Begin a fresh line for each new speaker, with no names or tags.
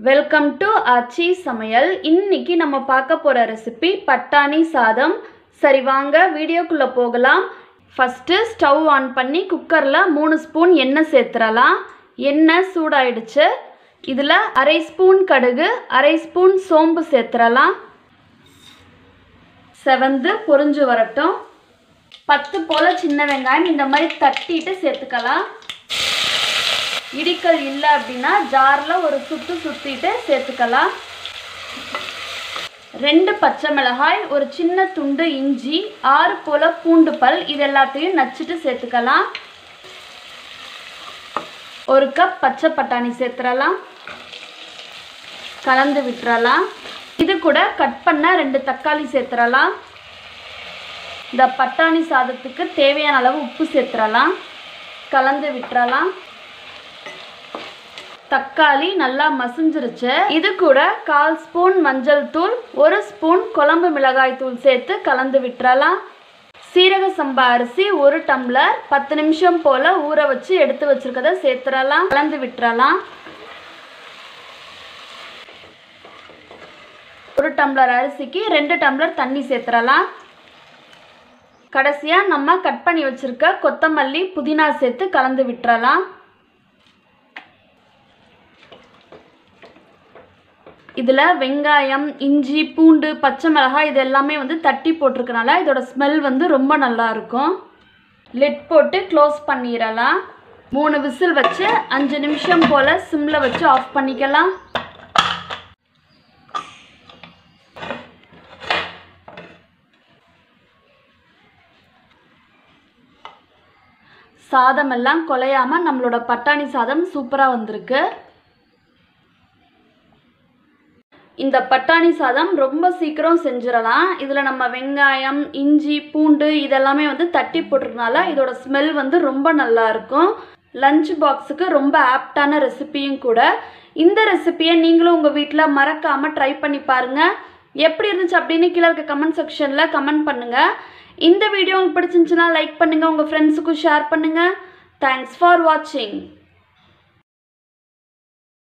welcome to ஆச்சி சமையல் இன்னைக்கு நம்ம பார்க்க போகிற ரெசிபி பட்டாணி சாதம் சரி வாங்க வீடியோக்குள்ளே போகலாம் ஃபஸ்ட்டு ஸ்டவ் ஆன் பண்ணி குக்கரில் மூணு ஸ்பூன் எண்ணெய் சேர்த்துறலாம் எண்ணெய் சூடாயிடுச்சு இதில் அரை ஸ்பூன் கடுகு அரை ஸ்பூன் சோம்பு சேர்த்துறலாம் செவந்து பொரிஞ்சு வரட்டும் பத்து போல் சின்ன வெங்காயம் இந்த மாதிரி தட்டிட்டு சேர்த்துக்கலாம் இடிக்கல் இல்லை அப்படின்னா ஜாரில் ஒரு சுத்து சுற்றிட்டு சேர்த்துக்கலாம் ரெண்டு பச்சை மிளகாய் ஒரு சின்ன துண்டு இஞ்சி ஆறு போல் பூண்டு பல் இது எல்லாத்தையும் நச்சுட்டு சேர்த்துக்கலாம் ஒரு கப் பச்சை பட்டாணி சேர்த்துடலாம் கலந்து விட்டுறலாம் இது கூட கட் பண்ண ரெண்டு தக்காளி சேர்த்துடலாம் இந்த பட்டாணி சாதத்துக்கு தேவையான அளவு உப்பு சேர்த்துடலாம் கலந்து விட்டுறலாம் தக்காளி நல்லா மசிஞ்சிருச்சு இது கூட கால் ஸ்பூன் மஞ்சள் தூள் ஒரு ஸ்பூன் குழம்பு மிளகாய் தூள் சேர்த்து கலந்து விட்டுறலாம் சீரக சம்பா அரிசி ஒரு டம்ளர் பத்து நிமிஷம் போல் ஊற வச்சு எடுத்து வச்சிருக்கத சேர்த்துடலாம் கலந்து விட்டுறலாம் ஒரு டம்ளர் அரிசிக்கு ரெண்டு டம்ளர் தண்ணி சேர்த்துடலாம் கடைசியாக நம்ம கட் பண்ணி வச்சுருக்க கொத்தமல்லி புதினா சேர்த்து கலந்து விட்டுறலாம் இதில் வெங்காயம் இஞ்சி பூண்டு பச்சை மிளகாய் இது எல்லாமே வந்து தட்டி போட்டிருக்கனால இதோட ஸ்மெல் வந்து ரொம்ப நல்லா இருக்கும் லிட் போட்டு க்ளோஸ் பண்ணிடலாம் மூணு விசில் வச்சு அஞ்சு நிமிஷம் போல் சிம்மில் வச்சு ஆஃப் பண்ணிக்கலாம் சாதமெல்லாம் குலையாமல் நம்மளோட பட்டாணி சாதம் சூப்பராக வந்திருக்கு இந்த பட்டாணி சாதம் ரொம்ப சீக்கிரம் செஞ்சிடலாம் இதில் நம்ம வெங்காயம் இஞ்சி பூண்டு இதெல்லாமே வந்து தட்டி போட்டிருக்கனால இதோட ஸ்மெல் வந்து ரொம்ப நல்லா இருக்கும் லஞ்ச் பாக்ஸுக்கு ரொம்ப ஆப்டான ரெசிபியும் கூட இந்த ரெசிபியை நீங்களும் உங்கள் வீட்டில் மறக்காமல் ட்ரை பண்ணி பாருங்கள் எப்படி இருந்துச்சு அப்படின்னு கீழே இருக்க கமெண்ட் செக்ஷனில் கமெண்ட் பண்ணுங்கள் இந்த வீடியோ உங்களுக்கு பிடிச்சிருந்துச்சுன்னா லைக் பண்ணுங்கள் உங்கள் ஃப்ரெண்ட்ஸுக்கும் ஷேர் பண்ணுங்கள் தேங்க்ஸ் ஃபார் வாட்சிங்